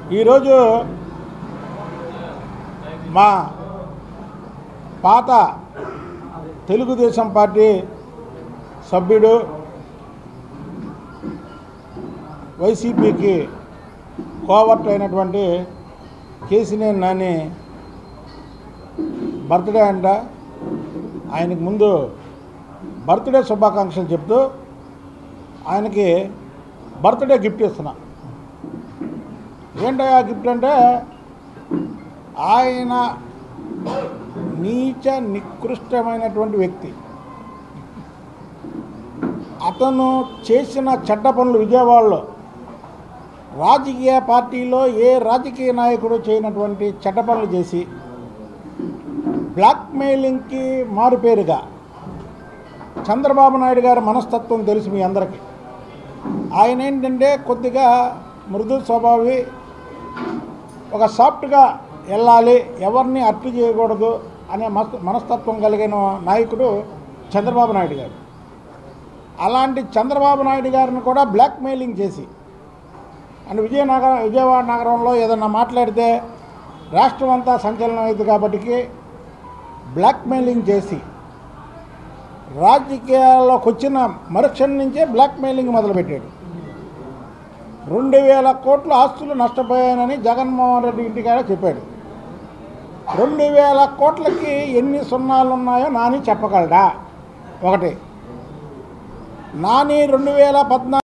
ఈరోజు మా పాత తెలుగుదేశం పార్టీ సభ్యుడు వైసీపీకి కోవర్ట్ అయినటువంటి కేసినేని నాని బర్త్డే అంట ఆయనకు ముందు బర్త్డే శుభాకాంక్షలు చెప్తూ ఆయనకి బర్త్డే గిఫ్ట్ ఇస్తున్నా ఏంటయ్యా గిఫ్ట్ అంటే ఆయన నీచ నికృష్టమైనటువంటి వ్యక్తి అతను చేసిన చెడ్డ పనులు విజయవాడలో రాజకీయ పార్టీలో ఏ రాజకీయ నాయకుడు చేయనటువంటి చెడ్డ పనులు చేసి బ్లాక్మెయిలింగ్కి మారుపేరుగా చంద్రబాబు నాయుడు గారి మనస్తత్వం తెలుసు మీ అందరికీ ఆయన ఏంటంటే కొద్దిగా మృదు స్వభావి ఒక సాఫ్ట్గా వెళ్ళాలి ఎవరిని అర్పు చేయకూడదు అనే మస్ మనస్తత్వం కలిగిన నాయకుడు చంద్రబాబు నాయుడు గారు అలాంటి చంద్రబాబు నాయుడు గారిని కూడా బ్లాక్మెయిలింగ్ చేసి అండ్ విజయనగర విజయవాడ నగరంలో ఏదన్నా మాట్లాడితే రాష్ట్రం అంతా సంచలనం అయింది కాబట్టి బ్లాక్మెయిలింగ్ చేసి రాజకీయాల్లోకి వచ్చిన మరుక్షణం నుంచే బ్లాక్మెయిలింగ్ మొదలుపెట్టాడు రెండు వేల కోట్ల ఆస్తులు నష్టపోయానని జగన్మోహన్ రెడ్డి ఇంటికాడ చెప్పాడు రెండు వేల కోట్లకి ఎన్ని సున్నాలు ఉన్నాయో నాని చెప్పగలడా ఒకటి నాని రెండు వేల పద్నాలుగు